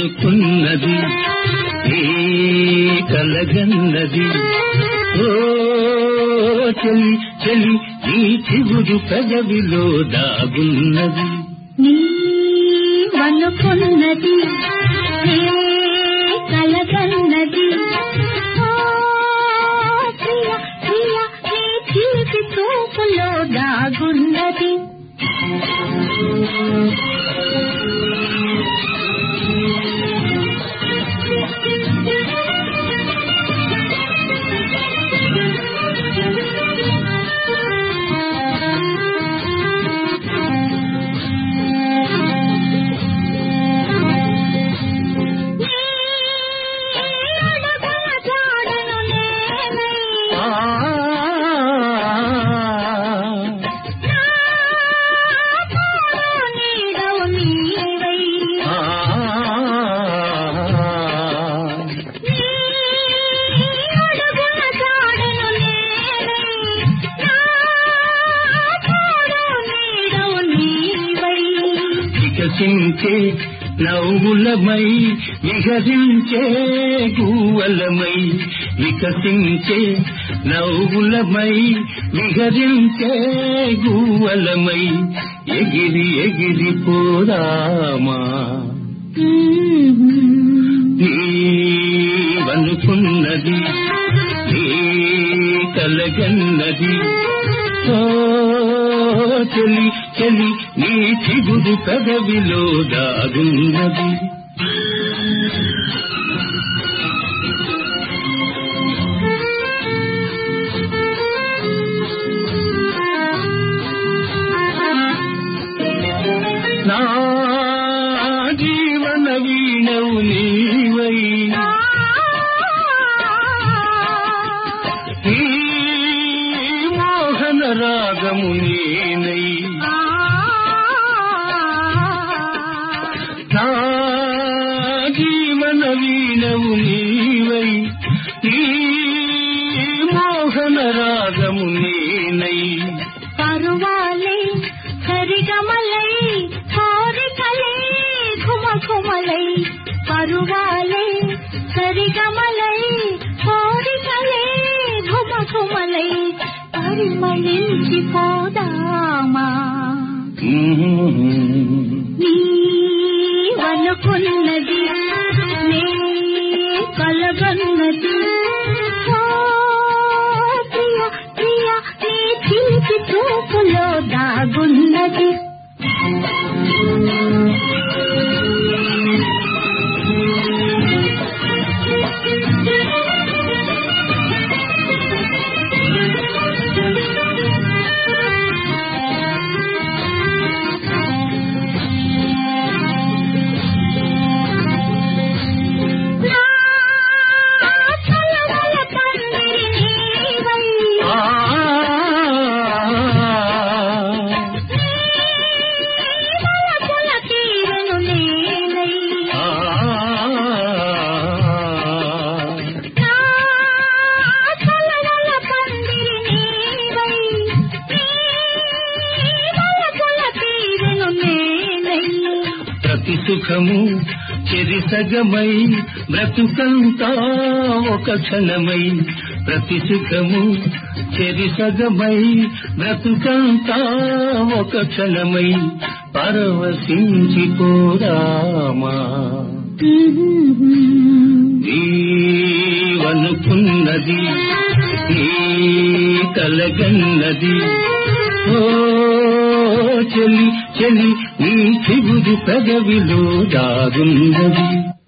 నీవనుకున్నది ఏ కలగన్నది ఓ చెలి చెలి నీ చిగురు పెదవిలో దాగున్నది నీవనుకున్నది ఏ కలగన్నది ఓ ప్రియ ప్రియ నీ చిలిపి చూపులో దాగున్నది నీ అడుగుల జాడను నేనై ఆ నీడవు నీవై ఆ అడుగుల జాడను నేనై నీడవు నీవై వికసించే నవ్వులమై విహరించే గువ్వలమై వికసించే నవ్వులమై విహరించే గువ్వలమై ఎగిరి ఎగిరి పోరామా నీవనుకున్నది నీ కలగన్నది ఓ చెలి చెలి నీ చిగురు పెదవిలో దాగున్నది నా జీవన వీణవు నీవై నీ మోహన రాగము నేనై నా జీవన వీణవు నీవై నీ మోహన రాగము నేనై పరువాలే సరిగమలై కోరికలే ఘుమఘుమలై పరువాలే సరిగమలై కోరికలే ఘుమఘుమలై పరిమళించి పోదామా నీవనుకున్నది నే కలగన్నది ఓ ప్రియ ప్రియ నీ చిలిపి చూపులో దాగున్నది నా కలవల పందిరి నీవై ఆ వలపుల తీరను నేనై ఆ నా కలవల పందిరి నీవై వలపుల తీరను నేనై ప్రతి సుఖము చెరిసగమై బ్రతుకంతా ఒక క్షణమై ప్రతి సుఖము చెరిసగమై బ్రతుకంతా ఒక క్షణమై పరవశించిపోరామా నీవనుకున్నది నీ కలగన్నది ఓ చెలి చెలి నీ చిగురు పెదవిలో దాగున్నది